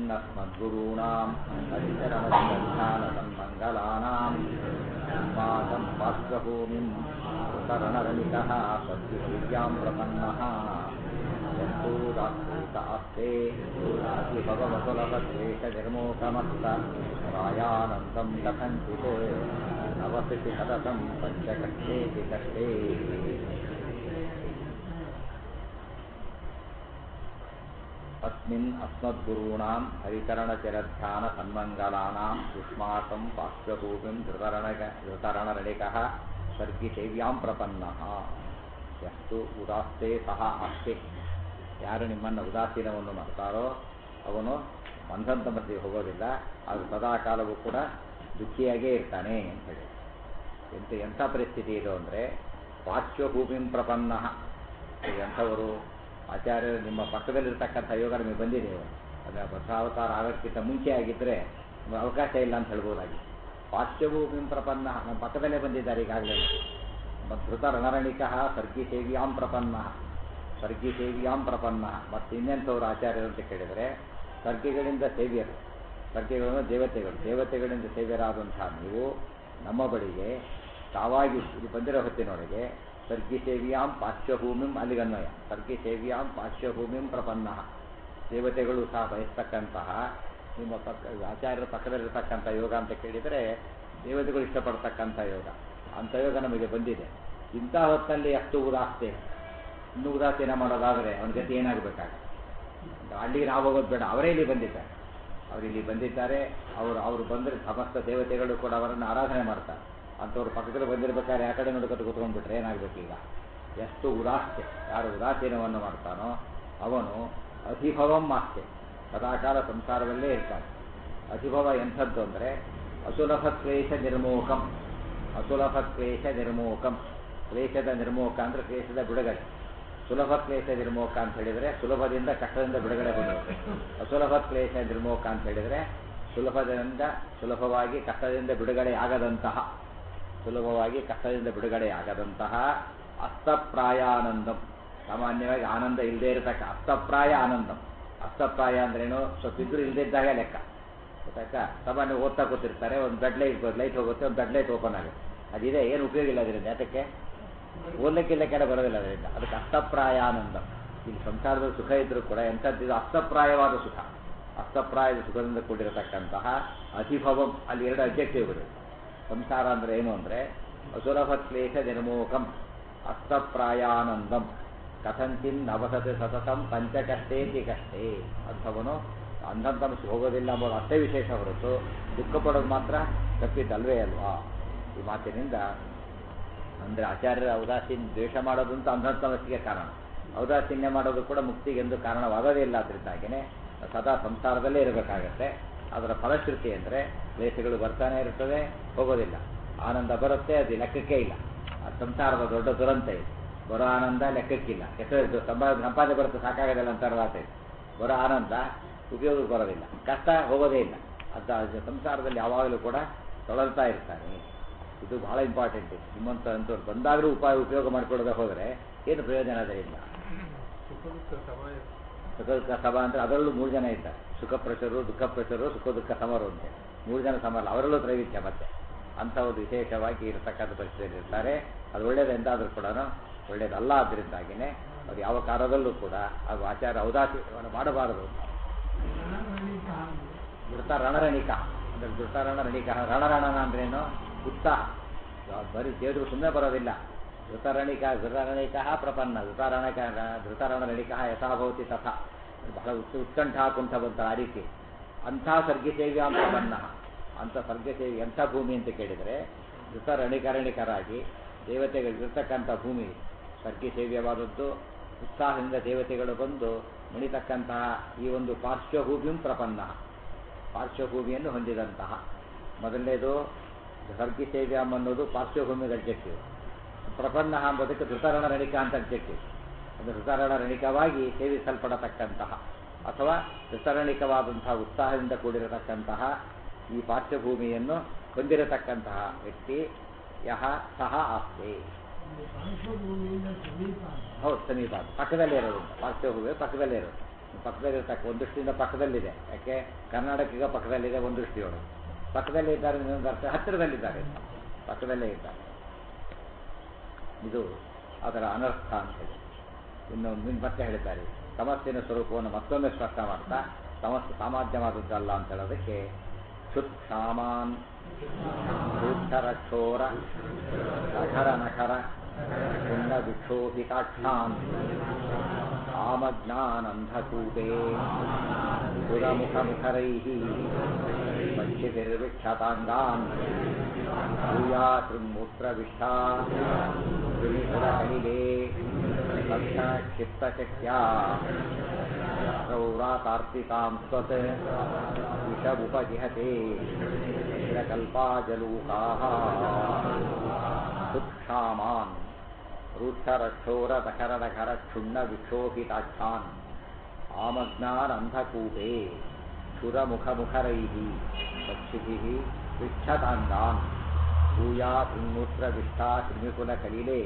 अस्मिन्नस्मद्गुरूणाम् हरिचरणसन्मङ्गलानाम् अस्माकं पार्श्वभूमिम् शरणरमितः सद्विद्यां प्रपन्नः यस्तूदास्ते भगवतुलभद्वेषनिर्मोकमस्त रायानन्दं कथञ्चित् नवसिति सततं पञ्चकष्टेति कष्टे अस्मिन् अस्मद्गुरूणां हरिचरणचिरध्यानसन्मङ्गलानां युष्माकं पार्श्वभूमिं धृतरणक धृतरणरणिकः सर्गिसेव्यां ಪ್ರಪನ್ನಃ ಎಷ್ಟು ಉದಾಸ್ತೆ ಸಹ ಅಷ್ಟೇ ಯಾರು ನಿಮ್ಮನ್ನು ಉದಾಸೀನವನ್ನು ಮಾಡ್ತಾರೋ ಅವನು ಬಂಧಂತ ಮಧ್ಯೆ ಹೋಗೋದಿಲ್ಲ ಅದು ಸದಾ ಕಾಲವೂ ಕೂಡ ದುಃಖಿಯಾಗೇ ಇರ್ತಾನೆ ಅಂತ ಹೇಳಿ ಎಂತ ಎಂಥ ಪರಿಸ್ಥಿತಿ ಇದು ಅಂದರೆ ಪಾರ್ಶ್ವಭೂಮಿಂ ಪ್ರಪನ್ನ ಎಂಥವರು ಆಚಾರ್ಯರು ನಿಮ್ಮ ಪಕ್ಕದಲ್ಲಿರ್ತಕ್ಕಂಥ ಯೋಗ ನಿಮಗೆ ಬಂದಿದೆ ಅದರ ಬಸಾವತಾರ ಆಗೋಕ್ಕಿಂತ ಮುಂಚೆ ಆಗಿದ್ದರೆ ನಿಮಗೆ ಅವಕಾಶ ಇಲ್ಲ ಅಂತ ಹೇಳ್ಬೋದಾಗಿ ಪಾರ್ಶ್ವಭೂಮಿಂ ಪ್ರಪನ್ನ ನಮ್ಮ ಪಕ್ಕದಲ್ಲೇ ಬಂದಿದ್ದಾರೆ ಈಗಾಗಲೇ ಧೃತ ರಣರಣಿಕ ಸರ್ಗಿ ಸೇವಿಯಾಂ ಪ್ರಪನ್ನ ಸರ್ಗಿ ಸೇವಿಯಾಂ ಪ್ರಪನ್ನ ಮತ್ತು ಇನ್ನೆಂಥವ್ರು ಆಚಾರ್ಯರು ಅಂತ ಕೇಳಿದರೆ ಸರ್ಗಿಗಳಿಂದ ಸೇವ್ಯರು ಸರ್ಗಿಗಳನ್ನು ದೇವತೆಗಳು ದೇವತೆಗಳಿಂದ ಸೇವ್ಯರಾದಂತಹ ನೀವು ನಮ್ಮ ಬಳಿಗೆ ತಾವಾಗಿ ಇಲ್ಲಿ ಬಂದಿರೋ ಹೊತ್ತಿನೊಳಗೆ ಸರ್ಗಿ ಸೇವಿಯಾಂ ಪಾರ್ಶ್ವಭೂಮಿಂ ಅಲ್ಲಿಗನ್ವಯ ಸರ್ಗಿ ಸೇವಿಯಾಂ ಪಾರ್ಶ್ವಭೂಮಿಂ ಪ್ರಪನ್ನ ದೇವತೆಗಳು ಸಹ ಬಯಸ್ತಕ್ಕಂತಹ ನಿಮ್ಮ ಪಕ್ಕ ಆಚಾರ್ಯರ ಪಕ್ಕದಲ್ಲಿರ್ತಕ್ಕಂಥ ಯೋಗ ಅಂತ ಕೇಳಿದರೆ ದೇವತೆಗಳು ಇಷ್ಟಪಡ್ತಕ್ಕಂಥ ಯೋಗ ಅಂಥ ಯೋಗ ನಮಗೆ ಬಂದಿದೆ ಇಂಥ ಹೊತ್ತಲ್ಲಿ ಅಷ್ಟು ಉದಾಸ್ತೆ ಇನ್ನೂ ಉದಾಸೀನ ಮಾಡೋದಾದರೆ ಅವನ ಗತಿ ಏನಾಗಬೇಕಾಗ ಅಲ್ಲಿಗೆ ನಾವು ಹೋಗೋದು ಬೇಡ ಅವರೇ ಇಲ್ಲಿ ಬಂದಿದ್ದಾರೆ ಅವರು ಇಲ್ಲಿ ಬಂದಿದ್ದಾರೆ ಅವರು ಅವರು ಬಂದರೆ ಸಮಸ್ತ ದೇವತೆಗಳು ಕೂಡ ಅವರನ್ನು ಆರಾಧನೆ ಮಾಡ್ತಾರೆ ಅಂಥವ್ರು ಪಕ್ಕದಲ್ಲಿ ಬಂದಿರ್ಬೇಕಾದ್ರೆ ಆ ಕಡೆ ನೋಡ್ಕೊತ ಕೂತ್ಕೊಂಡ್ಬಿಟ್ರೆ ಏನಾಗಬೇಕು ಈಗ ಎಷ್ಟು ಉದಾಸ್ತೆ ಯಾರು ಉದಾಸೀನವನ್ನು ಮಾಡ್ತಾನೋ ಅವನು ಅಧಿಭವಂ ಆಸ್ತೆ ಸದಾಕಾಲ ಸಂಸಾರದಲ್ಲೇ ಇರ್ತಾನೆ ಅಧಿಭವ ಎಂಥದ್ದು ಅಂದರೆ ಅಸುಲಭ ಕ್ಲೇಶ ನಿರ್ಮೋಕಂ ಅಸುಲಭ ಕ್ಲೇಶ ನಿರ್ಮೋಕಂ ಕ್ಲೇಶದ ನಿರ್ಮೋಕ ಅಂದರೆ ಕ್ಲೇಶದ ಬಿಡುಗಡೆ ಸುಲಭ ಕ್ಲೇಶ ನಿರ್ಮೋಕ ಅಂತ ಹೇಳಿದರೆ ಸುಲಭದಿಂದ ಕಷ್ಟದಿಂದ ಬಿಡುಗಡೆ ಬರಬೇಕು ಅಸುಲಭ ಕ್ಲೇಶ ನಿರ್ಮೋಕ ಅಂತ ಹೇಳಿದರೆ ಸುಲಭದಿಂದ ಸುಲಭವಾಗಿ ಕಷ್ಟದಿಂದ ಬಿಡುಗಡೆ ಆಗದಂತಹ ಸುಲಭವಾಗಿ ಕಷ್ಟದಿಂದ ಬಿಡುಗಡೆ ಆಗದಂತಹ ಅಸ್ತಪ್ರಾಯಾನಂದಂ ಸಾಮಾನ್ಯವಾಗಿ ಆನಂದ ಇಲ್ಲದೆ ಇರತಕ್ಕ ಅಸ್ತಪ್ರಾಯ ಆನಂದಂ ಅಸ್ತಪ್ರಾಯ ಅಂದ್ರೇನು ಸ್ವಲ್ಪ ಇದ್ರು ಇಲ್ಲದಿದ್ದಾಗ ಲೆಕ್ಕ ಗೊತ್ತಾಯ್ತಾ ಸಾಮಾನ್ಯ ಓದ್ತಾ ಕೂತಿರ್ತಾರೆ ಒಂದು ಬೆಡ್ ಲೈಟ್ ಲೈಟ್ ಹೋಗುತ್ತೆ ಒಂದು ಬೆಡ್ ಲೈಟ್ ಓಪನ್ ಆಗುತ್ತೆ ಅದಿದೆ ಏನು ಉಪಯೋಗ ಇಲ್ಲ ಅದರಿಂದ ಯಾತಕ್ಕೆ ಓದಲಿಕ್ಕಿಲ್ಲ ಕೆಲ ಬರೋದಿಲ್ಲ ಅದರಿಂದ ಅದಕ್ಕೆ ಅಸ್ತಪ್ರಾಯ ಆನಂದ ಇಲ್ಲಿ ಸಂಸಾರದಲ್ಲಿ ಸುಖ ಇದ್ರೂ ಕೂಡ ಎಂಥದ್ದು ಅಸ್ತಪ್ರಾಯವಾದ ಸುಖ ಅಸ್ತಪ್ರಾಯದ ಸುಖದಿಂದ ಕೂಡಿರತಕ್ಕಂತಹ ಅಧಿಭವಂ ಅಲ್ಲಿ ಎರಡು ಅಬ್ಜೆಕ್ಟಿವ್ಗಳು ಸಂಸಾರ ಅಂದರೆ ಏನು ಅಂದರೆ ಅಸುಲಭ ಕ್ಲೇಶ ನಿರ್ಮೋಕಂ ಅಸ್ತಪ್ರಾಯಾನಂದಂ ಕಥಂಚಿನ್ ನವಸತಿ ಸತತಂ ಪಂಚಕಷ್ಟೇತಿ ಕಷ್ಟೇ ಅಂಥವನು ಅಂಧಂತಮಸ್ಸು ಹೋಗೋದಿಲ್ಲ ಎಂಬುದು ಅಷ್ಟೇ ವಿಶೇಷ ಹೊರತು ದುಃಖ ಪಡೋದು ಮಾತ್ರ ತಪ್ಪಿದ್ದಲ್ವೇ ಅಲ್ವಾ ಈ ಮಾತಿನಿಂದ ಅಂದರೆ ಆಚಾರ್ಯರ ಔದಾಸೀನ ದ್ವೇಷ ಮಾಡೋದಂತೂ ಅಂಧಂತಮಸ್ಸಿಗೆ ಕಾರಣ ಔದಾಸೀನ್ಯ ಮಾಡೋದು ಕೂಡ ಮುಕ್ತಿಗೆ ಎಂದು ಕಾರಣವಾಗೋದೇ ಇಲ್ಲ ಅದರಿಂದಾಗಿಯೇ ಸದಾ ಸಂಸಾರದಲ್ಲೇ ಇರಬೇಕಾಗತ್ತೆ ಅದರ ಫಲಶ್ರುತಿ ಅಂದರೆ ಕ್ಲೇಶಗಳು ಬರ್ತಾನೆ ಇರ್ತದೆ ಹೋಗೋದಿಲ್ಲ ಆನಂದ ಬರುತ್ತೆ ಅದು ಲೆಕ್ಕಕ್ಕೆ ಇಲ್ಲ ಅದು ಸಂಸಾರದ ದೊಡ್ಡ ದುರಂತ ಇದೆ ಬರೋ ಆನಂದ ಲೆಕ್ಕಕ್ಕಿಲ್ಲ ಹೆಸರು ಸಂಪಾದ ಸಂಪಾದನೆ ಬರುತ್ತೆ ಸಾಕಾಗೋದಿಲ್ಲ ಅಂತ ಅರ್ಥ ಇದೆ ಬರೋ ಆನಂದ ಉಪಯೋಗಕ್ಕೆ ಬರೋದಿಲ್ಲ ಕಷ್ಟ ಹೋಗೋದೇ ಇಲ್ಲ ಅದು ಸಂಸಾರದಲ್ಲಿ ಯಾವಾಗಲೂ ಕೂಡ ತೊಳಲ್ತಾ ಇರ್ತಾನೆ ಇದು ಬಹಳ ಇಂಪಾರ್ಟೆಂಟ್ ಇದೆ ನಿಮ್ಮಂತ ಅಂತವ್ರು ಬಂದಾಗಲೂ ಉಪಾಯ ಉಪಯೋಗ ಮಾಡಿಕೊಳ್ಳದೆ ಹೋದರೆ ಏನು ಪ್ರಯೋಜನ ಅದರಿಂದ ಸುಖ ದುಃಖ ಸಮ ಅಂದರೆ ಅದರಲ್ಲೂ ಮೂರು ಜನ ಇದ್ದಾರೆ ಸುಖ ಪ್ರಚರು ದುಃಖ ಪ್ರಚರು ಸುಖ ದುಃಖ ಸಮರು ಅಂತೆ ಮೂರು ಜನ ಸಮರಲ್ಲ ಅವರಲ್ಲೂ ತ್ರೈವಿಧ್ಯ ಮತ್ತೆ ಅಂಥ ಒಂದು ವಿಶೇಷವಾಗಿ ಇರತಕ್ಕಂಥ ಪರಿಸ್ಥಿತಿಯಲ್ಲಿ ಇರ್ತಾರೆ ಅದು ಒಳ್ಳೇದು ಎಂದಾದರೂ ಕೂಡ ಒಳ್ಳೇದಲ್ಲ ಆದ್ದರಿಂದಾಗಿನೇ ಅದು ಯಾವ ಕಾಲದಲ್ಲೂ ಕೂಡ ಅದು ಆಚಾರ ಔದಾಸೀನವನ್ನು ಮಾಡಬಾರದು ಧೃತ ರಣರಣಿಕ ಅಂದರೆ ಧೃತ ರಣರಣಿಕ ರಣರಣನ ಅಂದ್ರೇನು ಉತ್ಸಾಹ ಬರೀ ದೇವರು ಸುಮ್ಮನೆ ಬರೋದಿಲ್ಲ ಧೃತರಣಿಕ ಧೃತರಣಿಕ ಪ್ರಪನ್ನ ಧೃತರಣಿಕ ಧೃತರಣರಣಿಕ ಯಥಾಭವತಿ ತಥಾ ಬಹಳ ಉತ್ ಉತ್ಕಂಠ ಕುಂಠ ಬಂತ ಆ ರೀತಿ ಅಂಥ ಸರ್ಗಿಸೇವ್ಯ ಪ್ರಪನ್ನ ಅಂಥ ಸರ್ಗಸೇವಿ ಎಂಥ ಭೂಮಿ ಅಂತ ಕೇಳಿದರೆ ಧೃತರಣಿಕರಣಿಕರಾಗಿ ದೇವತೆಗಳಿರ್ತಕ್ಕಂಥ ಭೂಮಿ ಸರ್ಗಿಸೇವ್ಯವಾದದ್ದು ಉತ್ಸಾಹದಿಂದ ದೇವತೆಗಳು ಬಂದು ಮಣಿತಕ್ಕಂತಹ ಈ ಒಂದು ಪಾರ್ಶ್ವಭೂಮಿಂ ಪ್ರಪನ್ನ ಪಾರ್ಶ್ವಭೂಮಿಯನ್ನು ಹೊಂದಿದಂತಹ ಮೊದಲನೇದು ಸರ್ಗಿಸೇವ್ಯಂ ಅನ್ನೋದು ಪಾರ್ಶ್ವಭೂಮಿಗೆ ಅಬ್ಜೆಕ್ಟಿವ್ ಪ್ರಪನ್ನ ಎಂಬುದಕ್ಕೆ ಧೃತರಣ ರಣಿಕ ಅಂತ ಅಬ್ಜೆಕ್ಟಿವ್ ಅದು ಧೃತರಣ ರಣಿಕವಾಗಿ ಸೇವಿಸಲ್ಪಡತಕ್ಕಂತಹ ಅಥವಾ ಧೃತರಣಿಕವಾದಂತಹ ಉತ್ಸಾಹದಿಂದ ಕೂಡಿರತಕ್ಕಂತಹ ಈ ಪಾರ್ಶ್ವಭೂಮಿಯನ್ನು ಹೊಂದಿರತಕ್ಕಂತಹ ವ್ಯಕ್ತಿ ಯಹ ಸಹ ಆಸ್ತಿ ಪಾರ್ಶ್ವಭೂಮಿಯಿಂದ ಸಮೀಪ ಹೌದು ಸಮೀಪ ಪಕ್ಕದಲ್ಲೇ ಇರೋದು ಪಾರ್ಶ್ವಭೂಮಿ ಪಕ್ಕದಲ್ಲೇ ಇರೋದು ಪಕ್ಕದಲ್ಲಿರ್ತಕ್ಕ ಒಂದು ದೃಷ್ಟಿಯಿಂದ ಪಕ್ಕದಲ್ಲಿದೆ ಯಾಕೆ ಕರ್ನಾಟಕ ಈಗ ಪಕ್ಕದಲ್ಲಿದೆ ಒಂದು ದೃಷ್ಟಿಯೊಳಗೆ ಪಕ್ಕದಲ್ಲೇ ಇದ್ದಾರೆ ಇನ್ನೊಂದು ಅರ್ಥ ಹತ್ತಿರದಲ್ಲಿದ್ದಾರೆ ಪಕ್ಕದಲ್ಲೇ ಇದ್ದಾರೆ ಇದು ಅದರ ಅನರ್ಥ ಅಂತ ಹೇಳಿ ಇನ್ನು ಇನ್ನು ಮತ್ತೆ ಹೇಳ್ತಾರೆ ಸಮಸ್ಯೆನ ಸ್ವರೂಪವನ್ನು ಮತ್ತೊಮ್ಮೆ ಸ್ಪಷ್ಟ ಮಾಡ್ತಾ ಸಮಸ್ಯೆ ಸಾಮಾನ್ಯವಾದದ್ದಲ್ಲ ಅಂತ ಹೇಳೋದಕ್ಕೆ ಕ್ಷುತ್ ಸಾಮಾನ್ ರೂಕ್ಷರ ಕ್ಷೋರ ನಖರ ನಖರ ಪುಣ್ಯ ವಿಕ್ಷೋಭಿತಾಕ್ಷಾನ್ ಆಮಜ್ಞಾನಂಧಕೂಪೇ ಪುರಮುಖಮುಖರೈಃ ಪಕ್ಷಿಭಿರ್ವಿಕ್ಷತಾಂಗಾನ್ ಭೂಯಾ ಶೃಂಮೂತ್ರವಿಷ್ಟಾ ಗಿರಿಸುರಕಲಿಲೆ ತಕ್ಷಣ ಕ್ಷಿಪ್ತಶಕ್ತ್ಯಾ ರೌರಾತಾರ್ತಿತಾಂ ಸ್ವತ್ ವಿಷವುಪಜಿಹತೆ ಕಲ್ಪಾಜಲೂಕಾಃ ಸುಕ್ಷಾಮಾನ್ ರೂಕ್ಷರಕ್ಷೋರದಖರದಖರಕ್ಷುಣ್ಣ ವಿಕ್ಷೋಭಿತಾಕ್ಷಾನ್ ಆಮಗ್ನಾನಂಧಕೂಪೇ ಕ್ಷುರಮುಖಮುಖರೈಃ ಪಕ್ಷಿಭಿः ವಿಕ್ಷತಾಂಗಾನ್ ಭೂಯಾ ಉನ್ಮೂತ್ರವಿಷ್ಟಾ ಕೃಮಿಕುಲಕಲಿಲೆ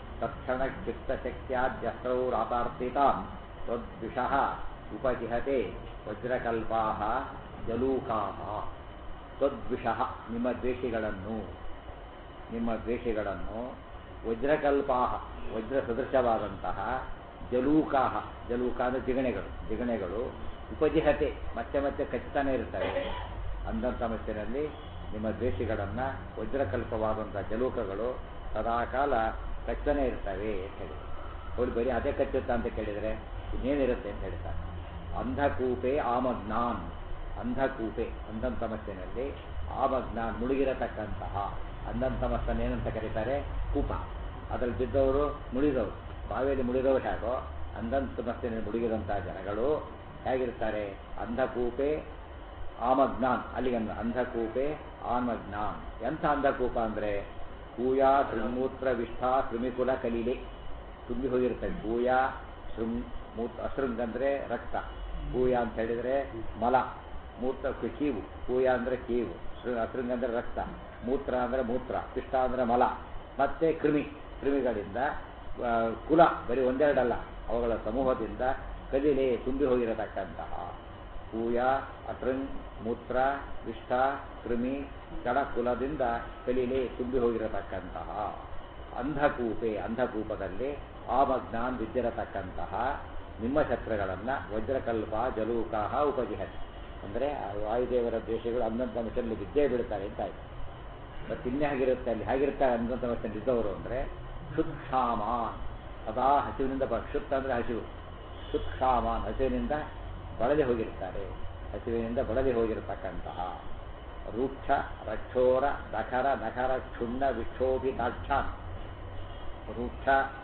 ತತ್ಕ್ಷಣಕ್ಷಿಪ್ತಶಕ್ತ್ಯಾದ್ಯಸ್ತ್ರೌರಾತಾರ್ತಿತಾನ್ ತ್ವದ್ವಿಷಃ ಉಪಜಿಹತೆ ವಜ್ರಕಲ್ಪಾಃ ಜಲೂಕಾಃ ತ್ವದ್ವಿಷಃ ನಿಮ್ಮ ದ್ವೇಷಿಗಳನ್ನು ನಿಮ್ಮ ದ್ವೇಷಿಗಳನ್ನು ವಜ್ರಕಲ್ಪಾಹ ವಜ್ರ ಸದೃಶವಾದಂತಹ ಜಲೂಕಾಹ ಜಲೂಕ ಅಂದರೆ ಜಿಗಣೆಗಳು ಜಿಗಣೆಗಳು ಉಪಜಿಹತೆ ಮತ್ತೆ ಮತ್ತೆ ಕಚ್ಚುತ್ತಾನೆ ಇರ್ತವೆ ಅಂಧ ಸಮಸ್ಯೆಯಲ್ಲಿ ನಿಮ್ಮ ದ್ವೇಷಿಗಳನ್ನು ವಜ್ರಕಲ್ಪವಾದಂಥ ಜಲೂಕಗಳು ಸದಾಕಾಲ ಕಚ್ಚನೆ ಇರ್ತವೆ ಅಂತ ಹೇಳಿ ಅವ್ರು ಬರೀ ಅದೇ ಕಚ್ಚುತ್ತಾ ಅಂತ ಕೇಳಿದರೆ ಇನ್ನೇನಿರುತ್ತೆ ಅಂತ ಹೇಳ್ತಾರೆ ಅಂಧಕೂಪೆ ಆಮಜ್ಞಾನ್ ಅಂಧಕೂಪೆ ಅಂಧನ್ ಸಮಸ್ಯೆನಲ್ಲಿ ಆಮಜ್ಞಾನ್ ಮುಳುಗಿರತಕ್ಕಂತಹ ಅಂಧನ್ ಸಮಸ್ಯೆನ ಏನಂತ ಕರೀತಾರೆ ಕೂಪ ಅದರಲ್ಲಿ ಬಿದ್ದವರು ಮುಳಿದವರು ಬಾವಿಯಲ್ಲಿ ಮುಳಿದವರು ಹೇಗೋ ಅಂಧನ್ ಸಮಸ್ಯೆನಲ್ಲಿ ಮುಳುಗಿದಂತಹ ಜನಗಳು ಹೇಗಿರ್ತಾರೆ ಅಂಧಕೂಪೆ ಆಮಜ್ಞಾನ್ ಅಲ್ಲಿಗಂದ ಅಂಧಕೂಪೆ ಆಮಜ್ಞಾನ್ ಎಂಥ ಅಂಧಕೂಪ ಅಂದರೆ ಕೂಯ ಶೃಂಗೂತ್ರ ವಿಷ್ಠಾ ಕೃಮಿಕುಲ ಕಲೀಲೆ ತುಂಬಿ ಹೋಗಿರ್ತವೆ ಕೂಯ ಶೃಂಗ್ ಮೂತ್ ಅಶೃಂಗ್ ಅಂದರೆ ರಕ್ತ ಕೂಯ ಅಂತ ಹೇಳಿದರೆ ಮಲ ಮೂತ್ರ ಕೀವು ಕೂಯ ಅಂದರೆ ಕೀವು ಶೃ ಅಶೃಂಗ್ ಅಂದರೆ ರಕ್ತ ಮೂತ್ರ ಅಂದರೆ ಮೂತ್ರ ಪಿಷ್ಟ ಅಂದರೆ ಮಲ ಮತ್ತೆ ಕ್ರಿಮಿ ಕ್ರಿಮಿಗಳಿಂದ ಆ, ಕುಲ ಬರೀ ಒಂದೆರಡಲ್ಲ ಅವುಗಳ ಸಮೂಹದಿಂದ ಕಲಿಲೆ ತುಂಬಿ ಹೋಗಿರತಕ್ಕಂತಹ ಕೂಯ ಅಶೃಂಗ್ ಮೂತ್ರ ವಿಷ್ಠ ಕ್ರಿಮಿ ಕಡ ಕುಲದಿಂದ ಕಲಿಲೆ ತುಂಬಿ ಹೋಗಿರತಕ್ಕಂತಹ ಅಂಧಕೂಪೆ ಅಂಧಕೂಪದಲ್ಲಿ ಆಮಜ್ಞಾನ್ ಬಿದ್ದಿರತಕ್ಕಂತಹ ನಿಮ್ಮ ಶಸ್ತ್ರಗಳನ್ನು ವಜ್ರಕಲ್ಪ ಜಲೂಕಾಹ ಉಪಜಿಹತಿ ಅಂದರೆ ವಾಯುದೇವರ ದ್ವೇಷಗಳು ಅಂದಂತ ಮನುಷ್ಯರಲ್ಲಿ ಬಿದ್ದೇ ಬೀಳ್ತಾರೆ ಅಂತ ಆಯ್ತು ಮತ್ತು ಇನ್ನೇ ಹಾಗಿರುತ್ತೆ ಅಲ್ಲಿ ಹೇಗಿರ್ತಾರೆ ಅಂದಂತ ಮನುಷ್ಯನ ಇದ್ದವರು ಅಂದರೆ ಕ್ಷುತ್ಕ್ಷಾಮಾನ್ ಸದಾ ಹಸಿವಿನಿಂದ ಬ ಕ್ಷುತ್ ಅಂದರೆ ಹಸಿವು ಕ್ಷುತ್ಕ್ಷಾಮಾನ್ ಹಸಿವಿನಿಂದ ಬಳಲಿ ಹೋಗಿರ್ತಾರೆ ಹಸಿವಿನಿಂದ ಬಳಲಿ ಹೋಗಿರತಕ್ಕಂತಹ ರೂಕ್ಷ ರಕ್ಷೋರ ದಖರ ನಖರ ಕ್ಷುಣ್ಣ ವಿಕ್ಷೋಭಿತಾಕ್ಷಾನ್ ರೂಕ್ಷ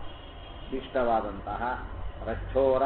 ಶಿಷ್ಟವಾದಂತಹ ರಕ್ಷೋರ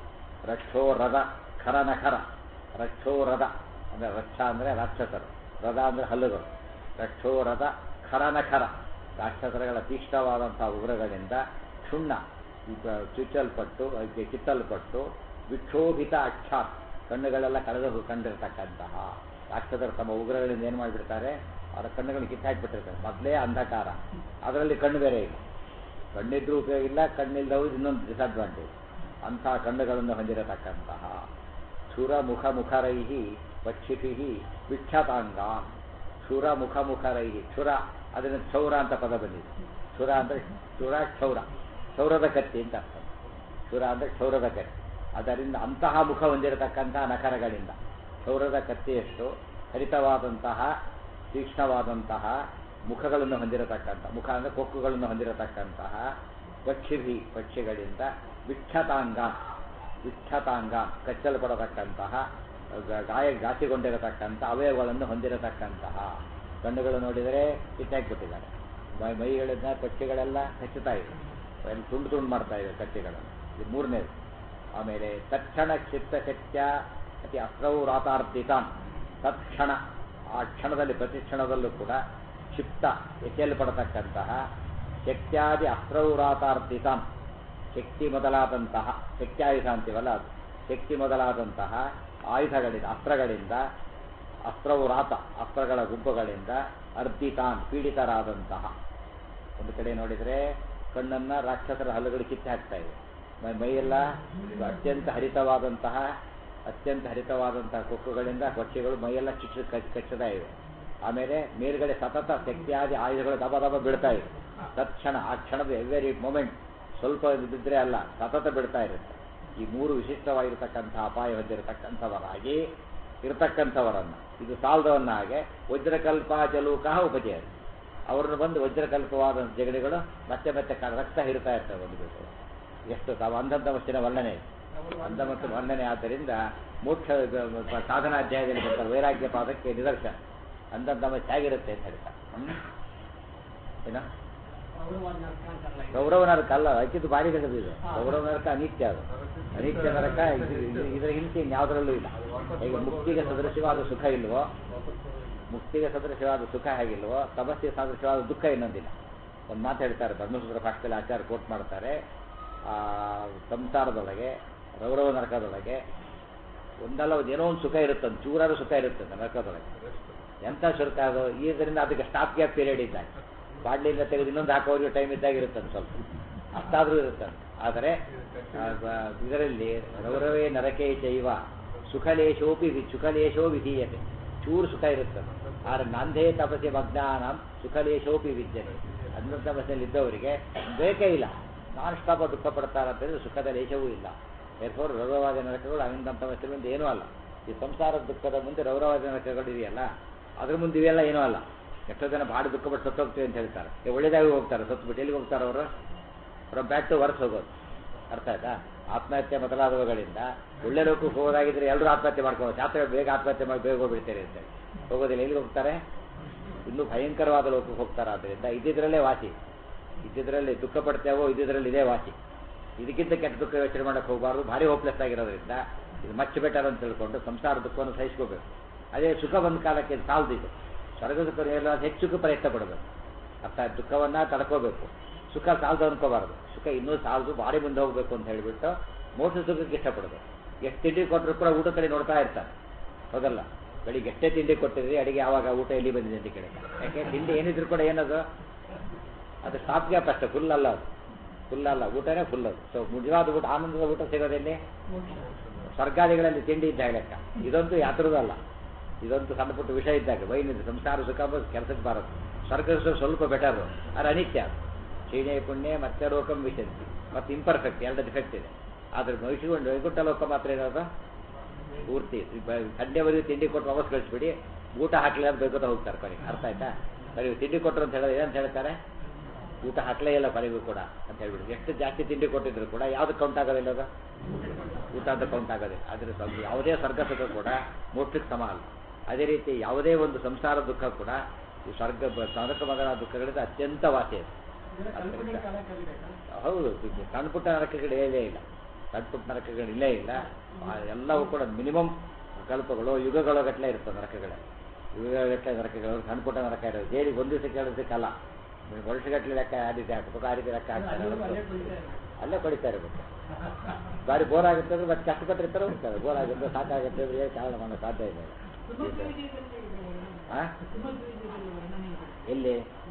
ರಕ್ಷೋರದ ಖರ ನಖರ ರಕ್ಷೋರದ ಅಂದರೆ ರಕ್ಷ ಅಂದರೆ ರಾಕ್ಷಸರು ರಥ ಅಂದರೆ ಹಲ್ಲುಗಳು ರಕ್ಷೋರದ ಖರ ನಖರ ರಾಕ್ಷಸರಗಳ ತೀಕ್ಷ್ಣವಾದಂತಹ ಉಗ್ರಗಳಿಂದ ಕ್ಷುಣ್ಣ ಈಗ ಚುಚ್ಚಲ್ಪಟ್ಟು ಅದಕ್ಕೆ ಕಿತ್ತಲ್ಪಟ್ಟು ವಿಕ್ಷೋಭಿತ ಅಕ್ಷಾತ್ ಕಣ್ಣುಗಳೆಲ್ಲ ಕಳೆದು ಕಂಡಿರ್ತಕ್ಕಂತಹ ರಾಕ್ಷಸರು ತಮ್ಮ ಉಗ್ರಗಳಿಂದ ಏನು ಮಾಡಿಬಿಡ್ತಾರೆ ಅವರ ಕಣ್ಣುಗಳನ್ನು ಕಿತ್ತಾಕ್ಬಿಟ್ಟಿರ್ತಾರೆ ಮೊದಲೇ ಅಂಧಕಾರ ಅದರಲ್ಲಿ ಕಣ್ಣು ಬೇರೆ ಇಲ್ಲ ಕಣ್ಣಿದ್ರೂ ಉಪಯೋಗ ಇಲ್ಲ ಕಣ್ಣಿಲ್ಲದವು ಇನ್ನೊಂದು ಡಿಸಡ್ವಾಂಟೇಜ್ ಅಂಥ ಕಣ್ಣುಗಳನ್ನು ಹೊಂದಿರತಕ್ಕಂತಹ ಸುರ ಮುಖ ಮುಖರೈಹಿ ಪಕ್ಷಿಭಿ ವಿಕ್ಷತಾಂಗ ಸುರ ಮುಖ ಮುಖರೈಹಿ ಕ್ಷುರ ಅದನ್ನು ಕ್ಷೌರ ಅಂತ ಪದ ಬಂದಿದೆ ಕ್ಷುರ ಅಂದರೆ ಕ್ಷುರ ಕ್ಷೌರ ಕ್ಷೌರದ ಕತ್ತಿ ಅಂತ ಅರ್ಥ ಕ್ಷುರ ಅಂದರೆ ಕ್ಷೌರದ ಕತ್ತಿ ಅದರಿಂದ ಅಂತಹ ಮುಖ ಹೊಂದಿರತಕ್ಕಂತಹ ನಖರಗಳಿಂದ ಕ್ಷೌರದ ಕತ್ತಿಯಷ್ಟು ಹರಿತವಾದಂತಹ ತೀಕ್ಷ್ಣವಾದಂತಹ ಮುಖಗಳನ್ನು ಹೊಂದಿರತಕ್ಕಂಥ ಮುಖ ಅಂದರೆ ಕೊಕ್ಕುಗಳನ್ನು ಹೊಂದಿರತಕ್ಕಂತಹ ಪಕ್ಷಿಭಿ ಪಕ್ಷಿಗಳಿಂದ ವಿಕ್ಷತಾಂಗ ವಿಕ್ಷತಾಂಗ ಕಚ್ಚಲ್ಪಡತಕ್ಕಂತಹ ಗ- ಗಾಯ ಘಾಸಿಗೊಂಡಿರತಕ್ಕಂಥ ಅವಯವಗಳನ್ನು ಹೊಂದಿರತಕ್ಕಂತಹ ಕಣ್ಣುಗಳು ನೋಡಿದರೆ ಕಿತ್ತಾಕ್ಬಿಟ್ಟಿದ್ದಾರೆ ಮೈ ಮೈಗಳಿಂದ ಪಕ್ಷಿಗಳೆಲ್ಲ ಕಚ್ಚುತ್ತಾ ಇವೆ ಅಲ್ಲಿ ತುಂಡು ತುಂಡು ಮಾಡ್ತಾ ಇವೆ ಕಚ್ಚೆಗಳನ್ನು ಇದು ಮೂರನೇದು ಆಮೇಲೆ ತಕ್ಷಣ ಕ್ಷಿಪ್ತ ಶಕ್ತ್ಯ ಅತಿ ಅಸ್ತ್ರವು ರಾತಾರ್ಧಿತಾನ್ ತತ್ಕ್ಷಣ ಆ ಕ್ಷಣದಲ್ಲಿ ಪ್ರತಿ ಕ್ಷಣದಲ್ಲೂ ಕೂಡ ಕ್ಷಿಪ್ತ ಎಚ್ಚೆಲ್ಪಡತಕ್ಕಂತಹ ಶಕ್ತ್ಯಾದಿ ಅಸ್ತ್ರವು ರಾತಾರ್ಧಿತಾನ್ ಶಕ್ತಿ ಮೊದಲಾದಂತಹ ಶಕ್ತ್ಯಾಯುಧ ಅಂತೀವಲ್ಲ ಅದು ಶಕ್ತಿ ಮೊದಲಾದಂತಹ ಆಯುಧಗಳಿಂದ ಅಸ್ತ್ರಗಳಿಂದ ಅಸ್ತ್ರವು ರಾತ ಅಸ್ತ್ರಗಳ ಗುಂಪುಗಳಿಂದ ಅರ್ಧಿತಾನ್ ಪೀಡಿತರಾದಂತಹ ಒಂದು ಕಡೆ ನೋಡಿದರೆ ಕಣ್ಣನ್ನ ರಾಕ್ಷಸರ ಹಲ್ಲುಗಳು ಕಿತ್ತು ಹಾಕ್ತಾ ಇವೆ ಮೈ ಮೈಯೆಲ್ಲ ಅತ್ಯಂತ ಹರಿತವಾದಂತಹ ಅತ್ಯಂತ ಹರಿತವಾದಂತಹ ಕೊಕ್ಕುಗಳಿಂದ ಪಕ್ಷಿಗಳು ಮೈಯೆಲ್ಲ ಚಿಕ್ಕ ಕಚ್ ಕಚ್ಚುತ್ತಾ ಇವೆ ಆಮೇಲೆ ಮೇಲ್ಗಡೆ ಸತತ ಶಕ್ತಿಯಾದಿ ಆಯುಧಗಳು ದಬ ದಬ ಬೀಳ್ತಾ ಇವೆ ತತ್ಕ್ಷಣ ಆ ಕ್ಷಣದ ಎವ್ರಿ ಮೂಮೆಂಟ್ ಸ್ವಲ್ಪ ಬಿದ್ದರೆ ಅಲ್ಲ ಸತತ ಬಿಡ್ತಾ ಇರುತ್ತೆ ಈ ಮೂರು ವಿಶಿಷ್ಟವಾಗಿರತಕ್ಕಂಥ ಅಪಾಯ ಹೊಂದಿರತಕ್ಕಂಥವರಾಗಿ ಇರತಕ್ಕಂಥವರನ್ನು ಇದು ಸಾಲದವನ್ನ ಹಾಗೆ ವಜ್ರಕಲ್ಪ ಜಲೂಕಃ ಉಪಜಯ ಅವ್ರನ್ನ ಬಂದು ವಜ್ರಕಲ್ಪವಾದ ಜಗಡಿಗಳು ಮತ್ತೆ ಮತ್ತೆ ಕ- ರಕ್ತ ಹಿಡ್ತಾ ಇರ್ತವೆ ಒಂದು ಬಿಟ್ಟು ಎಷ್ಟು ತಾವು ಅಂಧಂತ ವಸ್ತಿನ ವರ್ಣನೆ ಇದೆ. ಅಂಧ ಮತ್ತು ವರ್ಣನೆ ಆದ್ದರಿಂದ ಮೋಕ್ಷ ಗ- ಸಾಧನಾಧ್ಯಾಯದಲ್ಲಿ ಬರ್ತಾರೆ ವೈರಾಗ್ಯ ಪಾದಕ್ಕೆ ನಿದರ್ಶನ ಅಂಧಂತಮಸ್ಸೆ ಹೇಗಿರುತ್ತೆ ಅಂತ ಹೇಳ್ತಾರೆ ಹ್ಮ್? ಏನ ಗೌರವ ನರಕ ಅಲ್ಲ ಅಕ್ಕಿದ್ದು ಭಾರಿ ದೊಡ್ಡದು ಇದು ಗೌರವ ನರಕ ಅನಿತ್ಯ ಅದು ಅನಿತ್ಯ ನರಕ ಇದು- ಇದು- ಇದರ ಹಿಂಸೆ ಇನ್ಯಾವುದರಲ್ಲೂ ಇಲ್ಲ ಈಗ ಮುಕ್ತಿಗೆ ಸದೃಶವಾದ ಸುಖ ಇಲ್ವೋ ಮುಕ್ತಿಗೆ ಸದೃಶವಾದ ಸುಖ ಹೇಗಿಲ್ವೋ ತಪಸ್ಸಿಗೆ ಸದೃಶವಾದ ದುಃಖ ಇನ್ನೊಂದಿಲ್ಲ ಒಂದು ಮಾತು ಹೇಳ್ತಾರೆ ಬ್ರಹ್ಮಸೂತ್ರ ಭಾಷೆಯಲ್ಲಿ ಆಚಾರ್ಯ ಕೋಟ್ ಮಾಡ್ತಾರೆ ಆ ಸಂಸಾರದೊಳಗೆ ಗೌರವ ನರಕದೊಳಗೆ ಒಂದಲ್ಲ ಒಂದು ಏನೋ ಒಂದು ಸುಖ ಇರುತ್ತೆ ಒಂದು ಚೂರಾರು ಸುಖ ಇರುತ್ತೆ ನರಕದೊಳಗೆ ಎಂಥ ಸುಖ ಅದು ಇದರಿಂದ ಅದಕ್ಕೆ ಸ್ಟಾಪ್ ಗ್ಯಾಪ್ ಪೀರಿಯಡ್ ಇದ್ದಾಗ ಬಾಡ್ಲಿಯಿಂದ ತೆಗೆದು ಇನ್ನೊಂದು ಹಾಕೋರಿಗೆ ಟೈಮ್ ಇದ್ದಾಗ ಇರುತ್ತೆ ಸ್ವಲ್ಪ ಅಷ್ಟಾದರೂ ಇರುತ್ತೆ ಆದರೆ ಆ, ಬ- ಇದರಲ್ಲಿ ರೌರವೇ ನರಕೇ ಚೈವ ಸುಖಲೇಶೋಪಿ ವಿ- ಸುಖಲೇಶೋ ವಿಧೀಯತೆ ಚೂರು ಸುಖ ಇರುತ್ತೆ ಆದರೆ ನಂದೇ ತಪಸ್ಸೆ ಮಗ್ನಾನಂ ಸುಖಲೇಶೋಪಿ ವಿದ್ಯತೆ ಅಂಧ ತಪಸ್ಸಲ್ಲಿ ಇದ್ದವರಿಗೆ ಬೇಕೇ ಇಲ್ಲ ನಾನ್ ಸ್ಟಾಪ್ ದುಃಖ ಪಡ್ತಾರೆ ಅಂತಂದ್ರೆ ಸುಖದ ಲೇಶವೂ ಇಲ್ಲ ಏರ್ಫೋರ್ ರೌರವಾದ ನರಕಗಳು ಅವಿಂದ ತಪಸ್ಸೆ ಮುಂದೆ ಏನೂ ಅಲ್ಲ ಈ ಸಂಸಾರದ ದುಃಖದ ಮುಂದೆ ರೌರವಾದ ನರಕಗಳು ಇದೆಯಲ್ಲ ಅದ್ರ ಮುಂದೆ ಇವೆಲ್ಲ ಏನೂ ಅಲ್ಲ ಎಷ್ಟೋ ಜನ ಭಾಳ ದುಃಖ ಪಟ್ಟು ಸತ್ತು ಹೋಗ್ತೀವಿ ಅಂತ ಹೇಳ್ತಾರೆ ಏ, ಒಳ್ಳೇದಾಗಿ ಹೋಗ್ತಾರೆ ಸತ್ತು ಬಿಟ್ಟು ಎಲ್ಲಿಗೆ ಹೋಗ್ತಾರೆ ಅವರು ಫ್ರಮ್ ಬ್ಯಾಕ್ ಟು ವರ್ಕ್ ಹೋಗೋದು ಅರ್ಥ ಆಯ್ತಾ ಆತ್ಮಹತ್ಯೆ ಮೊದಲಾದವುಗಳಿಂದ ಒಳ್ಳೆ ಲೋಕಕ್ಕೆ ಹೋಗೋದಾಗಿದ್ರೆ ಎಲ್ಲರೂ ಆತ್ಮಹತ್ಯೆ ಮಾಡ್ಕೊಂಡು ಶಾಸ್ತ್ರ ಬೇಗ ಆತ್ಮಹತ್ಯೆ ಮಾಡಿ ಬೇಗ ಹೋಗ್ಬಿಡ್ತಾರೆ ಅಂತೇಳಿ ಹೋಗೋದಿಲ್ಲ ಎಲ್ಲಿಗೆ ಹೋಗ್ತಾರೆ ಇನ್ನೂ ಭಯಂಕರವಾದ ಲೋಕಕ್ಕೆ ಹೋಗ್ತಾರೆ ಆದ್ದರಿಂದ ಇದ್ದಿದ್ರಲ್ಲೇ ವಾಸಿ ಇದ್ದಿದ್ರಲ್ಲಿ ದುಃಖ ಪಡ್ತೇವೋ ಇದ್ದಿದ್ರಲ್ಲಿ ಇದೇ ವಾಸಿ ಇದಕ್ಕಿಂತ ಕೆಟ್ಟ ದುಃಖ ಯೋಚನೆ ಮಾಡಕ್ಕೆ ಹೋಗಬಾರ್ದು ಭಾರಿ ಹೋಪ್ಲೆಸ್ ಆಗಿರೋದ್ರಿಂದ ಇದು ಮಚ್ ಬೆಟರ್ ಅಂತ ತಿಳ್ಕೊಂಡು ಸಂಸಾರ ದುಃಖವನ್ನು ಸಹಿಸ್ಕೋಬೇಕು ಅದೇ ಸುಖ ಬಂದ ಕಾಲಕ್ಕೆ ಇದು ಸಾಲದು ಇದು ಸ್ವರ್ಗ ಸುಖ ಎಲ್ಲ ಹೆಚ್ಚು ಸುಖ ಪ್ರಯತ್ನ ಪಡಬೇಕು ಅರ್ಥ ಆಯ್ತು? ದುಃಖವನ್ನ ತಡ್ಕೋಬೇಕು ಸುಖ ಸಾಲದು ಅನ್ಕೋಬಾರ್ದು ಸುಖ ಇನ್ನೂ ಸಾಲದು ಭಾರಿ ಮುಂದೆ ಹೋಗ್ಬೇಕು ಅಂತ ಹೇಳಿಬಿಟ್ಟು ಮೋಸ ಸುಖಕ್ಕೆ ಇಷ್ಟಪಡಬೇಕು ಎಷ್ಟು ತಿಂಡಿ ಕೊಟ್ಟರು ಕೂಡ ಊಟ ಕಡೆ ನೋಡ್ತಾ ಇರ್ತಾರೆ ಹೌದಲ್ಲ ಬೆಳಿಗ್ಗೆ ಎಷ್ಟೇ ತಿಂಡಿ ಕೊಟ್ಟಿದ್ರಿ ಅಡಿಗೆ ಯಾವಾಗ ಊಟ ಎಲ್ಲಿ ಬಂದಿದೆ ಅಂತ ಕೇಳಿ ಯಾಕೆ ತಿಂಡಿ ಏನಿದ್ರು ಕೂಡ ಏನದು ಅದು ಸ್ಟಾಪ್ ಗ್ಯಾಪ್ ಅಷ್ಟೇ ಫುಲ್ ಅಲ್ಲ ಅದು ಫುಲ್ ಅಲ್ಲ ಊಟನೇ ಫುಲ್ ಅದು ಸೊ ನಿಜವಾದ ಊಟ ಆನಂದದ ಊಟ ಸಿಗೋದೆಲ್ಲಿ ಸರ್ಕಾರಿಗಳಲ್ಲಿ ತಿಂಡಿ ಇದ್ದಾಗ ಲೆಕ್ಕ ಇದಂತೂ ಯಾತ್ರದಲ್ಲ ಇದಂತೂ ಸಣ್ಣ ಪುಟ್ಟ ವಿಷಯ ಇದ್ದಾಗ ಬೈನಿದೆ ಸಂಸಾರ ಸುಖ ಬಂದು ಕೆಲಸಕ್ಕೆ ಬರೋದು ಸ್ವರ್ಗ ಸುಖ ಸ್ವಲ್ಪ ಬೆಟರು ಅದು ಅನಿತ್ಯ ಅದು ಕ್ಷೀಣೆ ಪುಣ್ಯ ಮತ್ತೆ ಲೋಕಂ ವಿಶಂತಿ ಮತ್ತು ಇಂಪರ್ಫೆಕ್ಟ್ ಎರಡು ಡಿಫೆಕ್ಟ್ ಇದೆ ಆದ್ರೆ ಮೈಸೂರು ವೈಕುಂಠ ಲೋಕ ಮಾತ್ರ ಇರೋದು ಪೂರ್ತಿ ಸಂಡೆವರೆಗೂ ತಿಂಡಿ ಕೊಟ್ಟು ವಾಪಸ್ ಕಳಿಸ್ಬಿಡಿ ಊಟ ಹಾಕ್ಲಿಲ್ಲ ಅಂತ ಬೇಕೋತ ಹೋಗ್ತಾರೆ ಕೊನೆಗೆ ಅರ್ಥ ಆಯ್ತಾ ಸರಿ ತಿಂಡಿ ಕೊಟ್ಟರು ಅಂತ ಹೇಳೋದು ಏನಂತ ಹೇಳ್ತಾರೆ ಊಟ ಹಾಕ್ಲೇ ಇಲ್ಲ ಕೊನೆಗೂ ಕೂಡ ಅಂತ ಹೇಳ್ಬಿಡಿ ಎಷ್ಟು ಜಾಸ್ತಿ ತಿಂಡಿ ಕೊಟ್ಟಿದ್ರು ಕೂಡ ಯಾವ್ದು ಕೌಂಟ್ ಆಗೋದಿಲ್ಲ ಅದು ಊಟ ಅಂತ ಕೌಂಟ್ ಆಗೋದಿಲ್ಲ ಆದ್ರೆ ಸ್ವಲ್ಪ ಯಾವುದೇ ಸ್ವರ್ಗ ಸುಖ ಕೂಡ ಮೋಕ್ಷಕ್ಕೆ ಸಮ ಅಲ್ಲ ಅದೇ ರೀತಿ ಯಾವುದೇ ಒಂದು ಸಂಸಾರ ದುಃಖ ಕೂಡ ಈ ಸ್ವರ್ಗ ಬ- ನರಕ ಮಗನ ದುಃಖಗಳಿಂದ ಅತ್ಯಂತ ವಾಸಿ ಅದು ಅದರಿಂದ ಹೌದು ಇದು ಸಣ್ಣ ಪುಟ್ಟ ನರಕಗಳು ಇಲ್ಲೇ ಇಲ್ಲ ಸಣ್ಣ ಪುಟ್ಟ ನರಕಗಳು ಇಲ್ಲೇ ಇಲ್ಲ ಆ ಎಲ್ಲವೂ ಕೂಡ ಮಿನಿಮಮ್ ಕಲ್ಪಗಳು ಯುಗಗಳ ಗಟ್ಟಲೆ ಇರ್ತವೆ ನರಕಗಳೇ ಯುಗಗಟ್ಟಲೆ ನರಕಗಳು ಸಣ್ಣ ಪುಟ್ಟ ನರಕ ಇರೋದು ಜೈಲಿಗೆ ಒಂದು ದಿವಸ ಕೇಳೋದಕ್ಕಲ್ಲ ವರ್ಷಗಟ್ಟಲೆ ಲೆಕ್ಕ ಆ ರೀತಿ ಹಾಕ್ಬೇಕು ಆ ರೀತಿ ಲೆಕ್ಕ ಹಾಕ್ತಾರೆ ಅಲ್ಲೇ ಕೊಡಿತಾ ಇರಬೇಕು ಬಾರಿ ಬೋರ್ ಆಗುತ್ತೆ ಅಂದ್ರೆ ಮತ್ತೆ ಕಷ್ಟಪಟ್ಟಿರ್ತಾರೆ ಹೋಗ್ತಾರೆ ಬೋರ್ ಆಗುತ್ತೆ ಸಾಕಾಗುತ್ತೆ ಅಂದ್ರೆ ಏನು ಕಾರಣ ಮಾಡೋ ಸಾಧ್ಯ ಇಲ್ಲ ಆ? ಎಲ್ಲಿ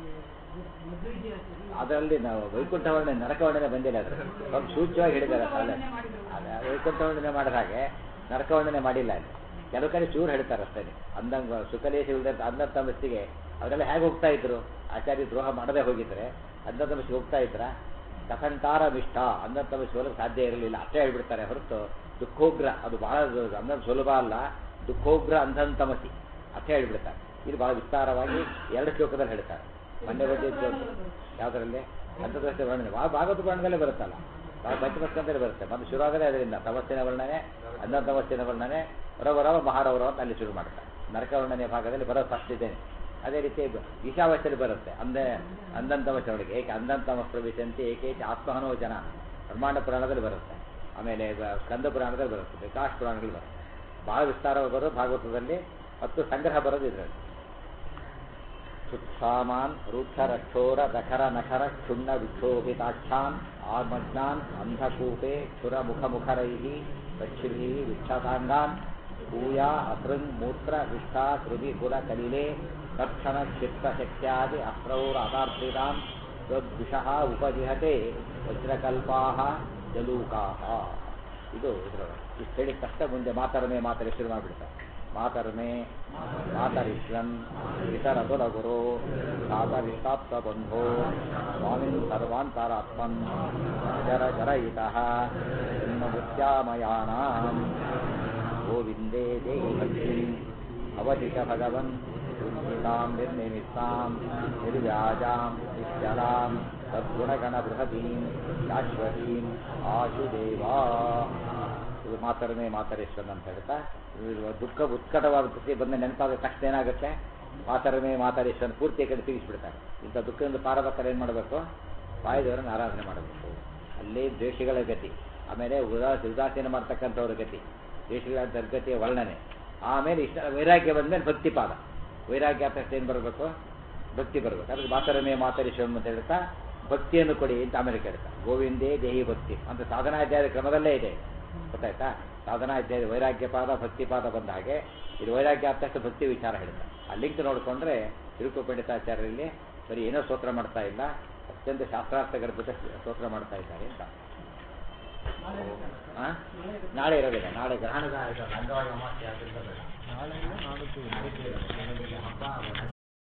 ಅದರಲ್ಲಿ ನಾವು ವೈಕುಂಠ ವರ್ಣನೆ ನರಕ ವರ್ಣನೆ ಬಂದಿಲ್ಲ ಅದು ಸ್ವಲ್ಪ ಸೂಚ್ಯವಾಗಿ ಹೇಳಿದ್ದಾರೆ ಅಲ್ಲೇ ಅದೇ ವೈಕುಂಠ ವರ್ಣನೆ ಮಾಡಿದ ಹಾಗೆ ನರಕ ವರ್ಣನೆ ಮಾಡಿಲ್ಲ ಅಲ್ಲಿ ಕೆಲವು ಕಡೆ ಚೂರು ಹೇಳ್ತಾರೆ ಅಷ್ಟೇ ಅಂದಂಗ ಸುಖಲೇಶ ಇಲ್ಲದೆ ಅಂದ ತಮಸ್ಸಿಗೆ ಅವರೆಲ್ಲ ಹೇಗೆ ಹೋಗ್ತಾ ಇದ್ರು ಆಚಾರ್ಯ ದ್ರೋಹ ಮಾಡದೆ ಹೋಗಿದ್ರೆ ಅಂದ ತಮಸ್ಸಿಗೆ ಹೋಗ್ತಾ ಇದ್ರ ಕಥಂಕಾರ ಮಿಷ್ಟ ಅಂದ ತಮಸ್ಸಿ ಹೋಗಕ್ಕೆ ಸಾಧ್ಯ ಇರಲಿಲ್ಲ ಅಷ್ಟೇ ಹೇಳ್ಬಿಡ್ತಾರೆ ಹೊರತು ದುಃಖೋಗ್ರ ಅದು ಬಹಳ ಅಂದ ಸುಲಭ ಅಲ್ಲ ದುಃಖೋಗ್ರ ಅಂಧನ್ ತಮಸಿ ಅಷ್ಟೇ ಹೇಳ್ಬಿಡ್ತಾರೆ ಇದು ಬಹಳ ವಿಸ್ತಾರವಾಗಿ ಎರಡು ಶ್ಲೋಕದಲ್ಲಿ ಹೇಳ್ತಾರೆ ಮೊನ್ನೆ ಬಗ್ಗೆ ಯಾವುದರಲ್ಲಿ ಅಂತದಷ್ಟೇ ವರ್ಣನೆ ಭಾಳ ಭಾಗವತ ವರ್ಣದಲ್ಲೇ ಬರುತ್ತಲ್ಲ ಭಾಳ ಪಂಚಮಸ್ಕಂದಲ್ಲೇ ಬರುತ್ತೆ ಮತ್ತೆ ಶುರು ಆಗೋದೇ ಅದರಿಂದ ತಮಸ್ಸಿನ ವರ್ಣನೆ ಅಂಧ ತಮಸ್ಸಿನ ವರ್ಣನೆ ರವರವ ಮಹಾರವರವ ಅಂತ ಅಲ್ಲಿ ಶುರು ಮಾಡ್ತಾರೆ ನರಕ ವರ್ಣನೆ ಭಾಗದಲ್ಲಿ ಬರೋ ಫಸ್ಟ್ ಇದ್ದೇನೆ ಅದೇ ರೀತಿ ಈಶಾವಾಸ್ಯದಲ್ಲಿ ಬರುತ್ತೆ ಅಂದೆ ಅಂದಂತಮಸ್ಯ ಒಳಗೆ ಏಕೆ ಅಂದಂತಮಸ್ ಪ್ರವೇಶಂತೆ ಏಕೇಕ ಆತ್ಮಹನೋ ಜನ ಬ್ರಹ್ಮಾಂಡ ಪುರಾಣದಲ್ಲಿ ಬರುತ್ತೆ ಆಮೇಲೆ ಬ- ಸ್ಕಂದ ಪುರಾಣದಲ್ಲಿ ಬರುತ್ತೆ ವಿಕಾಸ್ ಪುರಾಣಗಳು ಬರುತ್ತೆ ಬಹಳ ವಿಸ್ತಾರವಾಗಿ ಬರೋದು ಭಾಗವತದಲ್ಲಿ ಮತ್ತು ಸಂಗ್ರಹ ಬರೋದು ಇದರಲ್ಲಿ ಸುತ್ಸಾಮಾನ್ ರೂಕ್ಷರಕ್ಷೋರ ದಖರ ನಖರ ಕ್ಷುಣ್ಣ ವಿಕ್ಷೋಭಿತಾಕ್ಷಾನ್ ಆರ್ಮಜ್ಞಾನ್ ಅಂಧಕೂಪೆ ಕ್ಷುರ ಮುಖ ಮುಖರೈಃ ಪಕ್ಷಿಭಿ ವಿಕ್ಷತಾಂಗಾನ್ ಭೂಯಾ ಅಸೃಂಗ್ ಮೂತ್ರ ವಿಷ್ಠಾ ಹೃದಿ ಕುಲ ಕಲಿಲೆ ತಕ್ಷಣ ಕ್ಷಿಪ್ತ ಶಕ್ತ್ಯಾದಿ ಅಸ್ರೌರ ಅತಾರ್ಪಿತಾನ್ ತ್ವದ್ವಿಷಃ ಉಪಜಿಹತೆ ವಜ್ರಕಲ್ಪಾಃ ಜಲೂಕಾಹ ಇದು ಇದರೊಳಗೆ ಇಷ್ಟು ಹೇಳಿದ ತಕ್ಷಣ ಮುಂದೆ ಮಾತರಮೆ ಮಾತರಿ ಶುರು ಮಾಡಿಬಿಡ್ತಾರೆ ಮಾತರಮೆ ಮಾತರಿಶ್ವನ್ ಇತರ ಗುರು ಸಾತರಿಷ್ಟಾಪ್ತ ಬಂಧೋ ಸ್ವಾಮಿನ್ ಸರ್ವಾಂತರಾತ್ಮನ್ ಜರ ಜರಯಿತಃ ಮುತ್ಯಾಮಯಾನಾಂ ಗೋವಿಂದೇ ದೇಹಿ ಭಕ್ತಿಂ ಅವಧಿಕ ಭಗವನ್ ಉಜ್ಜಿತಾಂ ನಿರ್ನಿಮಿತ್ತಾಂ ನಿರ್ವ್ಯಾಜಾಂ ನಿಶ್ಚಲಾಂ ಸದ್ಗುಣಗಣ ಬೃಹತೀಂ ಶಾಶ್ವತೀಂ ಆಶುದೇವಾ ಇದು ಮಾತರಮೇ ಮಾತರೇಶ್ವರನ್ ಅಂತ ಹೇಳ್ತಾ ಇದು ದುಃಖ ಉತ್ಕಟವಾದ ಪ್ರತಿ ಬಂದ ನೆನಪಾದ ತಕ್ಷಣ ಏನಾಗುತ್ತೆ ಮಾತರಮೇ ಮಾತರೇಶ್ವರನ್ ಪೂರ್ತಿ ಕಡೆ ತಿಳಿಸ್ಬಿಡ್ತಾರೆ ಇಂಥ ದುಃಖದಿಂದ ಪಾರಬೇಕಾದ್ರೆ ಏನು ಮಾಡಬೇಕು ವಾಯುದೇವರನ್ನು ಆರಾಧನೆ ಮಾಡಬೇಕು ಅಲ್ಲಿ ದ್ವೇಷಗಳ ಗತಿ ಆಮೇಲೆ ಉದಾಸ ಉದಾಸೀನ ಮಾಡ್ತಕ್ಕಂಥವ್ರ ಗತಿ ದ್ವೇಷಗಳ ದುರ್ಗತಿಯ ವರ್ಣನೆ ಆಮೇಲೆ ಇಷ್ಟ ವೈರಾಗ್ಯ ಬಂದಮೇಲೆ ಭಕ್ತಿಪಾದ ವೈರಾಗ್ಯ ಅಂತ ಏನು ಬರಬೇಕು ಭಕ್ತಿ ಬರಬೇಕು ಅದಕ್ಕೆ ಮಾತರಮೇ ಮಾತರಿಶ್ವರನ್ ಅಂತ ಹೇಳ್ತಾ ಭಕ್ತಿಯನ್ನು ಕೊಡಿ ಅಂತ ಆಮೇಲೆ ಕೇಳ್ತಾ ಗೋವಿಂದೇ ದೇಹಿ ಭಕ್ತಿ ಅಂತ ಸಾಧನಾಧ್ಯಾಯದ ಕ್ರಮದಲ್ಲೇ ಇದೆ ಗೊತ್ತಾಯ್ತಾ ಸಾಧನಾಧ್ಯಾಯ ವೈರಾಗ್ಯಪಾದ ಭಕ್ತಿಪಾದ ಬಂದ ಹಾಗೆ ಇದು ವೈರಾಗ್ಯ ಆದ ತಕ್ಷಣ ಭಕ್ತಿ ವಿಚಾರ ಹೇಳ್ತಾ ಆ ಲಿಂಕ್ ನೋಡಿಕೊಂಡ್ರೆ ತಿರುಕು ಪಂಡಿತಾಚಾರ್ಯರಲ್ಲಿ ಬರೀ ಏನೋ ಸ್ತೋತ್ರ ಮಾಡ್ತಾ ಇಲ್ಲ ಅತ್ಯಂತ ಶಾಸ್ತ್ರಾರ್ಥ ಗರ್ಭಿತ ಸ್ತೋತ್ರ ಮಾಡ್ತಾ ಇದ್ದಾರೆ ಅಂತ ಆ? ನಾಳೆ ಇರೋದಿಲ್ಲ ನಾಳೆ ಗ್ರಹಣದ ಅಂಗವಾಗಿ ಅಮಾವಾಸ್ಯೆ ಆದ್ದರಿಂದ ಬೇಡ. ನಾಳೆಯಿಂದ ನಾಡಿದ್ದು